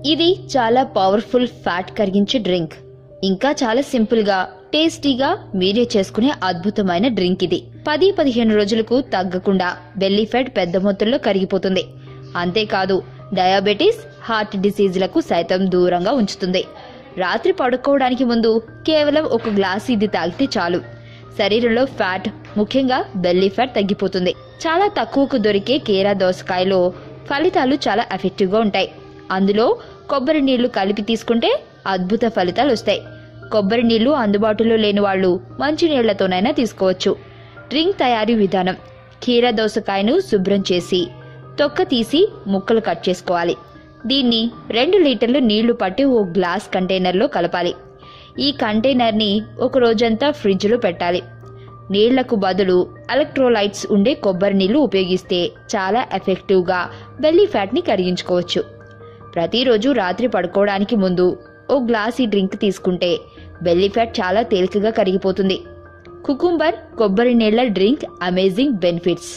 ఇది చాలా powerful fat కరిగించే drink ఇంకా చాలా సింపుల్ గా టేస్టీగా మీరే చేసుకునే అద్భుతమైన డ్రింక్ ఇది పది పదిహేను రోజులకు తగ్గకుండా బెల్లీ ఫ్యాట్ పెద్ద మొత్తంలో కరిగిపోతుంది అంతేకాదు డయాబెటీస్ హార్ట్ డిసీజులకు సైతం దూరంగా ఉంచుతుంది రాత్రి పడుకోవడానికి ముందు కేవలం ఒక గ్లాస్ ఇది తాగితే చాలు శరీరంలో ఫ్యాట్ ముఖ్యంగా బెల్లీ ఫ్యాట్ తగ్గిపోతుంది చాలా తక్కువకు దొరికే కీరా దోసకాయలో ఫలితాలు చాలా ఎఫెక్టివ్ గా ఉంటాయి అందులో కొబ్బరి నీళ్లు కలిపి తీసుకుంటే అద్భుత ఫలితాలు వస్తాయి కొబ్బరి నీళ్లు అందుబాటులో లేని వాళ్ళు మంచి నీళ్లతోనైనా తీసుకోవచ్చు డ్రింక్ తయారీ విధానం కీరా దోసకాయను శుభ్రం చేసి తొక్క తీసి ముక్కలు కట్ చేసుకోవాలి దీన్ని రెండు లీటర్లు నీళ్లు పట్టి ఓ గ్లాస్ కంటైనర్లో కలపాలి ఈ కంటైనర్ని ఒక రోజంతా ఫ్రిడ్జ్లో పెట్టాలి నీళ్లకు బదులు ఎలక్ట్రోలైట్స్ ఉండే కొబ్బరి నీళ్లు ఉపయోగిస్తే చాలా ఎఫెక్టివ్గా బెల్లీ ఫ్యాట్ని కరిగించుకోవచ్చు ప్రతిరోజు రాత్రి పడుకోవడానికి ముందు ఓ గ్లాస్ ఈ డ్రింక్ తీసుకుంటే బెల్లీ ఫ్యాట్ చాలా తేలికగా కరిగిపోతుంది కుకుంబర్ కొబ్బరి నీళ్ల డ్రింక్ అమేజింగ్ బెనిఫిట్స్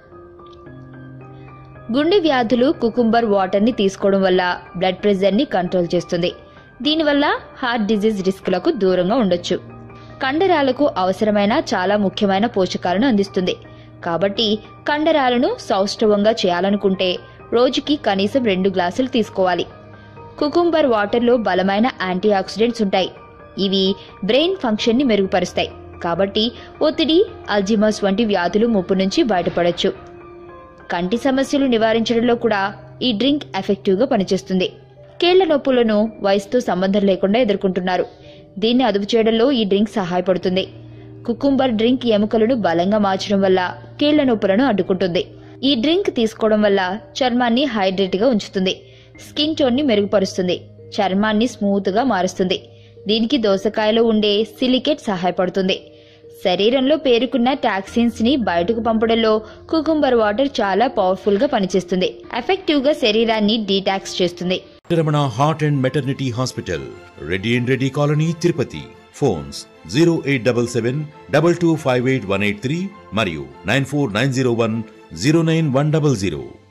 గుండె వ్యాధులు కుకుంబర్ వాటర్ని తీసుకోవడం వల్ల బ్లడ్ ప్రెషర్ని కంట్రోల్ చేస్తుంది దీనివల్ల హార్ట్ డిజీజ్ రిస్క్లకు దూరంగా ఉండొచ్చు కండరాలకు అవసరమైన చాలా ముఖ్యమైన పోషకాలను అందిస్తుంది కాబట్టి కండరాలను సౌష్ఠవంగా చేయాలనుకుంటే రోజుకి కనీసం రెండు గ్లాసులు తీసుకోవాలి కుకుంబర్ వాటర్లో బలమైన యాంటీ ఆక్సిడెంట్స్ ఉంటాయి ఇవి బ్రెయిన్ ఫంక్షన్ని మెరుగుపరుస్తాయి కాబట్టి ఒత్తిడి అల్జిమస్ వంటి వ్యాధులు ముప్పు నుంచి బయటపడొచ్చు కంటి సమస్యలు నివారించడంలో కూడా ఈ డ్రింక్ ఎఫెక్టివ్గా పనిచేస్తుంది కేళ్ల నొప్పులను వయసుతో సంబంధం లేకుండా ఎదుర్కొంటున్నారు దీన్ని అదుపు చేయడంలో ఈ డ్రింక్ సహాయపడుతుంది కుకుంబర్ డ్రింక్ ఎముకలను బలంగా మార్చడం వల్ల కీళ్ల నొప్పులను అడ్డుకుంటుంది ఈ డ్రింక్ తీసుకోవడం వల్ల చర్మాన్ని హైడ్రేట్ గా ఉంచుతుంది స్కిన్ టోన్ ని మెరుగుపరుస్తుంది చర్మాన్ని స్మూత్ గా మారుస్తుంది దీనికి దోసకాయలో ఉండే సిలికేట్ సహాయపడుతుంది శరీరంలో పేరుకున్న టాక్సిన్స్ ని బయటకు పంపడంలో కుకుంబర్ వాటర్ చాలా పవర్ఫుల్ గా పనిచేస్తుంది ఎఫెక్టివ్ గా శరీరాన్ని డీటాక్స్ చేస్తుంది Ramana heart and maternity hospital Reddy and Reddy colony Tirupati phones zero eight double seven double two five eight one eight three మరియు nine four nine zero one zero nine one double zero